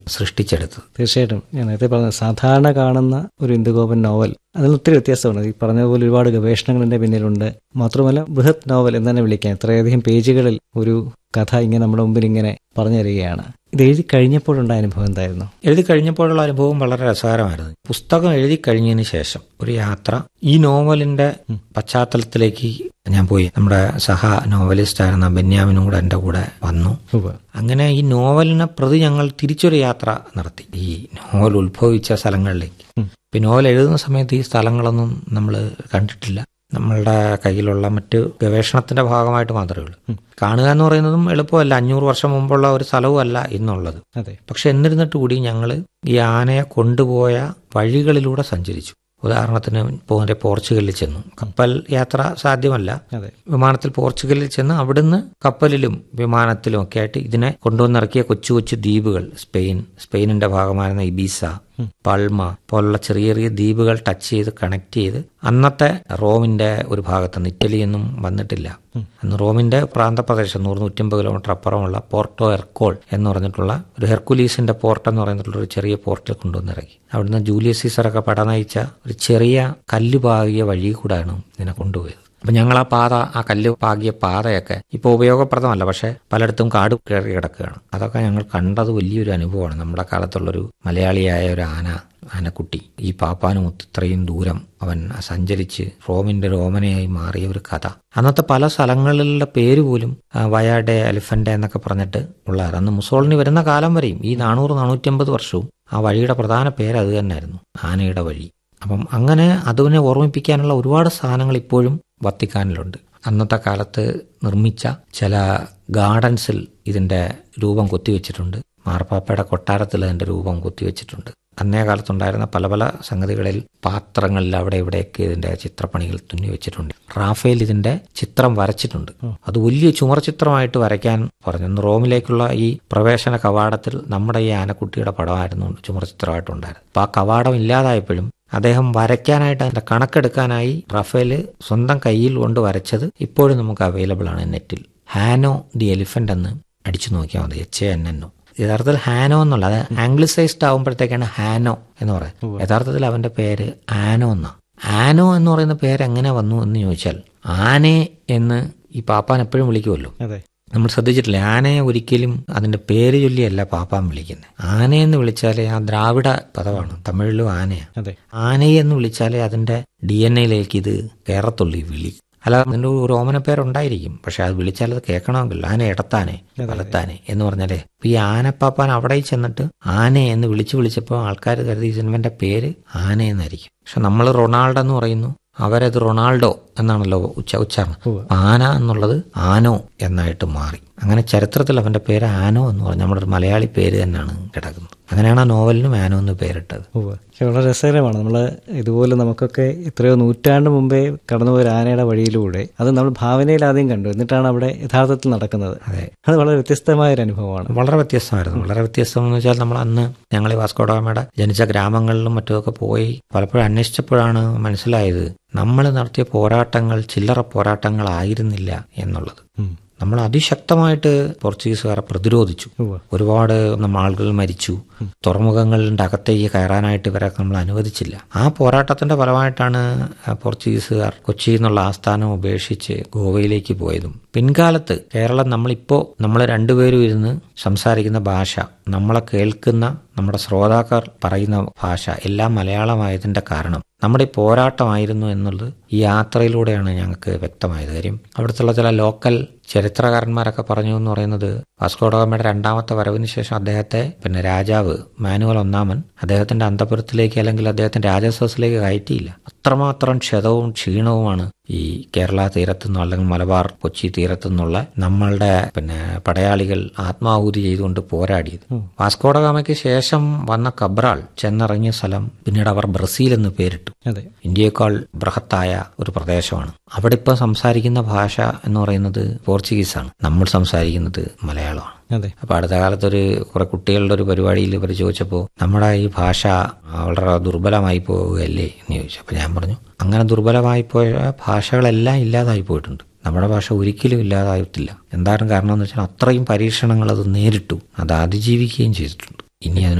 സൃഷ്ടിച്ചെടുത്തത് തീർച്ചയായിട്ടും ഞാൻ നേരത്തെ പറഞ്ഞത് സാധാരണ കാണുന്ന ഒരു ഇന്ദുഗോപൻ നോവൽ അതിൽ ഒത്തിരി വ്യത്യാസമുണ്ട് ഈ പറഞ്ഞതുപോലെ ഒരുപാട് ഗവേഷണങ്ങൾ എൻ്റെ പിന്നിലുണ്ട് മാത്രമല്ല ബൃഹത് നോവൽ എന്ന് തന്നെ വിളിക്കാം ഇത്രയധികം പേജുകളിൽ ഒരു കഥ ഇങ്ങനെ നമ്മുടെ മുമ്പിൽ ഇങ്ങനെ പറഞ്ഞു തരികയാണ് ഇത് എഴുതി കഴിഞ്ഞപ്പോഴുണ്ടായ അനുഭവം എന്തായിരുന്നു എഴുതി കഴിഞ്ഞപ്പോഴുള്ള അനുഭവം വളരെ രസകരമായിരുന്നു പുസ്തകം എഴുതി കഴിഞ്ഞതിന് ശേഷം ഒരു യാത്ര ഈ നോവലിന്റെ പശ്ചാത്തലത്തിലേക്ക് ഞാൻ പോയി നമ്മുടെ സഹ നോവലിസ്റ്റ് ആയിരുന്ന ബെന്യാമിനും കൂടെ എൻ്റെ കൂടെ വന്നു ഉവ്വ്. അങ്ങനെ ഈ നോവലിനെ പ്രതി ഞങ്ങൾ തിരിച്ചൊരു യാത്ര നടത്തി ഈ നോവൽ ഉത്ഭവിച്ച സ്ഥലങ്ങളിലേക്ക് ഇപ്പൊ നോവൽ എഴുതുന്ന സമയത്ത് ഈ സ്ഥലങ്ങളൊന്നും നമ്മൾ കണ്ടിട്ടില്ല നമ്മളുടെ കയ്യിലുള്ള മറ്റ് ഗവേഷണത്തിന്റെ ഭാഗമായിട്ട് മാത്രമേ ഉള്ളൂ കാണുക എന്ന് പറയുന്നതും എളുപ്പമല്ല അഞ്ഞൂറ് വർഷം മുമ്പുള്ള ഒരു സ്ഥലവും അല്ല ഇന്നുള്ളത് അതെ പക്ഷെ എന്നിരുന്നിട്ട് കൂടി ഞങ്ങൾ ഈ ആനയെ കൊണ്ടുപോയ വഴികളിലൂടെ സഞ്ചരിച്ചു ഉദാഹരണത്തിന് ഇപ്പോൾ മറ്റേ പോർച്ചുഗലിൽ ചെന്നു കപ്പൽ യാത്ര സാധ്യമല്ല അതെ വിമാനത്തിൽ പോർച്ചുഗലിൽ ചെന്ന് അവിടുന്ന് കപ്പലിലും വിമാനത്തിലും ഒക്കെ ആയിട്ട് ഇതിനെ കൊണ്ടുവന്നിറക്കിയ കൊച്ചു കൊച്ചു ദ്വീപുകൾ സ്പെയിൻ സ്പെയിനിന്റെ ഭാഗമായിരുന്ന ഇബീസ പൾമ പോലുള്ള ചെറിയ ചെറിയ ദ്വീപുകൾ ടച്ച് ചെയ്ത് കണക്ട് ചെയ്ത് അന്നത്തെ റോമിന്റെ ഒരു ഭാഗത്ത് ഇറ്റലിയൊന്നും വന്നിട്ടില്ല അന്ന് റോമിന്റെ പ്രാന്തപ്രദേശം നൂറ് നൂറ്റമ്പത് കിലോമീറ്റർ അപ്പുറമുള്ള പോർട്ടോ എർക്കോൾ എന്ന് പറഞ്ഞിട്ടുള്ള ഒരു ഹെർക്കുലീസിന്റെ പോർട്ട് എന്ന് പറഞ്ഞിട്ടുള്ള ഒരു ചെറിയ പോർട്ടിൽ കൊണ്ടുവന്നിറക്കി അവിടുന്ന് ജൂലിയസ് സീസറൊക്കെ പട നയിച്ച ഒരു ചെറിയ കല്ല് പാകിയ വഴി കൂടാണ് ഇതിനെ കൊണ്ടുപോയത് അപ്പൊ ഞങ്ങൾ ആ പാത ആ കല്ല് പാകിയ പാതയൊക്കെ ഇപ്പോൾ ഉപയോഗപ്രദമല്ല പക്ഷെ പലയിടത്തും കാട് കയറി കിടക്കുകയാണ് അതൊക്കെ ഞങ്ങൾ കണ്ടത് വലിയൊരു അനുഭവമാണ് നമ്മുടെ കാലത്തുള്ളൊരു മലയാളിയായ ഒരു ആന ആനക്കുട്ടി ഈ പാപ്പാനുമൊത്ത് ഇത്രയും ദൂരം അവൻ സഞ്ചരിച്ച് റോമിന്റെ രോമനയായി മാറിയ ഒരു കഥ അന്നത്തെ പല സ്ഥലങ്ങളിലെ പേര് പോലും ആ, വയാഡെ എലിഫന്റ് എന്നൊക്കെ പറഞ്ഞിട്ട് ഉള്ളതാണ് അന്ന് മുസോളിനി വരുന്ന കാലം വരെയും ഈ നാനൂറ് നാനൂറ്റമ്പത് വർഷവും ആ വഴിയുടെ പ്രധാന പേര് അത് തന്നെയായിരുന്നു ആനയുടെ വഴി അപ്പം അങ്ങനെ അതിനെ ഓർമ്മിപ്പിക്കാനുള്ള ഒരുപാട് സാധനങ്ങൾ ഇപ്പോഴും വത്തിക്കാനിലുണ്ട് അന്നത്തെ കാലത്ത് നിർമ്മിച്ച ചില ഗാർഡൻസിൽ ഇതിന്റെ രൂപം കൊത്തിവെച്ചിട്ടുണ്ട് മാർപ്പാപ്പയുടെ കൊട്ടാരത്തിൽ അതിന്റെ രൂപം കൊത്തിവെച്ചിട്ടുണ്ട് അന്നേ കാലത്തുണ്ടായിരുന്ന പല പല സംഗതികളിൽ പാത്രങ്ങളിൽ അവിടെ ഇവിടെയൊക്കെ ഇതിന്റെ ചിത്രപ്പണികൾ തുന്നി വെച്ചിട്ടുണ്ട് റാഫേൽ ഇതിന്റെ ചിത്രം വരച്ചിട്ടുണ്ട് അത് വലിയ ചുമർ ചിത്രമായിട്ട് വരയ്ക്കാൻ പറഞ്ഞു അന്ന് റോമിലേക്കുള്ള ഈ പ്രവേശന കവാടത്തിൽ നമ്മുടെ ഈ ആനക്കുട്ടിയുടെ പടമായിരുന്നു ചുമർ ചിത്രമായിട്ടുണ്ടായിരുന്നു അപ്പൊ ആ കവാടം ഇല്ലാതായപ്പോഴും അദ്ദേഹം വരയ്ക്കാനായിട്ട് അതിന്റെ കണക്കെടുക്കാനായി റഫേൽ സ്വന്തം കയ്യിൽ കൊണ്ട് വരച്ചത് ഇപ്പോഴും നമുക്ക് അവൈലബിൾ ആണ് നെറ്റിൽ ഹാനോ ദി എലിഫന്റ് എന്ന് അടിച്ചു നോക്കിയാൽ മതി എച്ച് എൻ എൻ ഒ യഥാർത്ഥത്തിൽ ഹാനോ എന്നുള്ള അത് ആംഗ്ലിസൈസ്ഡ് ആകുമ്പോഴത്തേക്കാണ് ഹാനോ എന്ന് പറയുന്നത് യഥാർത്ഥത്തിൽ അവന്റെ പേര് ആനോ എന്നാ ആനോ എന്ന് പറയുന്ന പേര് എങ്ങനെ വന്നു എന്ന് ചോദിച്ചാൽ ആനെ എന്ന് ഈ പാപ്പാൻ എപ്പോഴും വിളിക്കുമല്ലോ അതെ നമ്മൾ ശ്രദ്ധിച്ചിട്ടില്ലേ ആനയെ ഒരിക്കലും അതിന്റെ പേര് ചൊല്ലിയല്ല പാപ്പാൻ വിളിക്കുന്നത് ആനയെന്ന് വിളിച്ചാലേ ആ ദ്രാവിഡ പദമാണ് തമിഴിലും ആനയാണ് അതെ ആനയെ എന്ന് വിളിച്ചാലേ അതിന്റെ ഡി എൻ എയിലേക്ക് ഇത് കയറത്തുള്ളൂ ഈ വിളി അല്ല അതിന്റെ ഒരു ഓമന പേരുണ്ടായിരിക്കും പക്ഷെ അത് വിളിച്ചാൽ അത് കേൾക്കണമെങ്കിൽ ആന ഇടത്താനെ വലത്താനെ എന്ന് പറഞ്ഞാലേ ഇപ്പൊ ഈ ആനപ്പാപ്പാൻ അവിടെ ചെന്നിട്ട് ആനെ എന്ന് വിളിച്ചു വിളിച്ചപ്പോൾ ആൾക്കാർ കരുതി ഈ സിനിമന്റെ പേര് ആന എന്നായിരിക്കും പക്ഷെ നമ്മൾ റൊണാൾഡോ എന്ന് പറയുന്നു അവരത് റൊണാൾഡോ എന്നാണല്ലോ ഉച്ച ഉച്ചാരണം ആന എന്നുള്ളത് ആനോ എന്നായിട്ട് മാറി അങ്ങനെ ചരിത്രത്തിൽ അവന്റെ പേര് ആനോ എന്ന് പറഞ്ഞു നമ്മുടെ ഒരു മലയാളി പേര് തന്നെയാണ് കിടക്കുന്നത് അങ്ങനെയാണ് ആ നോവലിനും ആനോ എന്ന് പേരിട്ടത് ഉവ്വ്. പക്ഷെ വളരെ രസകരമാണ് നമ്മൾ ഇതുപോലെ നമുക്കൊക്കെ എത്രയോ നൂറ്റാണ്ട് മുമ്പേ കടന്നുപോയ ഒരു ആനയുടെ വഴിയിലൂടെ അത് നമ്മൾ ഭാവനയിൽ ആദ്യം കണ്ടു എന്നിട്ടാണ് അവിടെ യഥാർത്ഥത്തിൽ നടക്കുന്നത് അതെ അത് വളരെ വ്യത്യസ്തമായ ഒരു അനുഭവമാണ് വളരെ വ്യത്യസ്തമായിരുന്നു വളരെ വ്യത്യസ്തം എന്ന് വെച്ചാൽ നമ്മൾ അന്ന് ഞങ്ങൾ ഈ വാസ്കോഡാമയുടെ ജനിച്ച ഗ്രാമങ്ങളിലും മറ്റുമൊക്കെ പോയി പലപ്പോഴും അന്വേഷിച്ചപ്പോഴാണ് മനസ്സിലായത് നമ്മൾ നടത്തിയ പോരാട്ടങ്ങൾ ചില്ലറ പോരാട്ടങ്ങളായിരുന്നില്ല എന്നുള്ളത് ഉം. നമ്മൾ അതിശക്തമായിട്ട് പോർച്ചുഗീസുകാരെ പ്രതിരോധിച്ചു ഉവ്വ്. ഒരുപാട് നമ്മൾ ആളുകൾ മരിച്ചു തുറമുഖങ്ങളുടെ അകത്തേക്ക് കയറാനായിട്ട് ഇവരെ നമ്മൾ അനുവദിച്ചില്ല ആ പോരാട്ടത്തിന്റെ ഫലമായിട്ടാണ് ആ പോർച്ചുഗീസുകാർ കൊച്ചി എന്നുള്ള ആസ്ഥാനം ഉപേക്ഷിച്ച് ഗോവയിലേക്ക് പോയതും പിൻകാലത്ത് കേരളം നമ്മളിപ്പോ നമ്മൾ രണ്ടുപേരും ഇരുന്ന് സംസാരിക്കുന്ന ഭാഷ നമ്മളെ കേൾക്കുന്ന നമ്മുടെ ശ്രോതാക്കൾ പറയുന്ന ഭാഷ എല്ലാം മലയാളമായതിന്റെ കാരണം നമ്മുടെ ഈ പോരാട്ടമായിരുന്നു എന്നുള്ളത് ഈ യാത്രയിലൂടെയാണ് ഞങ്ങൾക്ക് വ്യക്തമായത് കാര്യം അവിടുത്തെ ചില ലോക്കൽ ചരിത്രകാരന്മാരൊക്കെ പറഞ്ഞു എന്ന് പറയുന്നത് വാസ്കോഡോഗമയുടെ രണ്ടാമത്തെ വരവിന് ശേഷം അദ്ദേഹത്തെ പിന്നെ രാജാവ് മാനുവൽ ഒന്നാമൻ അദ്ദേഹത്തിന്റെ അന്തപുരത്തിലേക്ക് അല്ലെങ്കിൽ അദ്ദേഹത്തിന്റെ രാജസദസ്സിലേക്ക് കയറ്റിയില്ല അത്രമാത്രം ക്ഷതവും ക്ഷീണവുമാണ് ഈ കേരള തീരത്തു നിന്നോ അല്ലെങ്കിൽ മലബാർ കൊച്ചി തീരത്തു നിന്നുള്ള നമ്മളുടെ പിന്നെ പടയാളികൾ ആത്മാഹൂതി ചെയ്തുകൊണ്ട് പോരാടിയത് വാസ്കോഡഗാമയ്ക്ക് ശേഷം വന്ന കബ്രാൾ ചെന്നിറങ്ങിയ സ്ഥലം പിന്നീട് അവർ ബ്രസീൽ എന്ന് പേരിട്ടു അതെ ഇന്ത്യയേക്കാൾ ബൃഹത്തായ ഒരു പ്രദേശമാണ് അവിടെ ഇപ്പം സംസാരിക്കുന്ന ഭാഷ എന്ന് പറയുന്നത് പോർച്ചുഗീസാണ് നമ്മൾ സംസാരിക്കുന്നത് മലയാളമാണ് അതെ അപ്പൊ അടുത്ത കാലത്ത് ഒരു കുറെ കുട്ടികളുടെ ഒരു പരിപാടിയിൽ ഇവർ ചോദിച്ചപ്പോൾ നമ്മുടെ ഈ ഭാഷ വളരെ ദുർബലമായി പോവുകയല്ലേ എന്ന് ചോദിച്ചു അപ്പൊ ഞാൻ പറഞ്ഞു അങ്ങനെ ദുർബലമായി പോയ ഭാഷകളെല്ലാം ഇല്ലാതായി പോയിട്ടുണ്ട് നമ്മുടെ ഭാഷ ഒരിക്കലും ഇല്ലാതായിട്ടില്ല എന്താണ് കാരണം എന്ന് വെച്ചാൽ അത്രയും പരീക്ഷണങ്ങൾ അത് നേരിട്ടു അത് അതിജീവിക്കുകയും ചെയ്തിട്ടുണ്ട് ഇനി അതിന്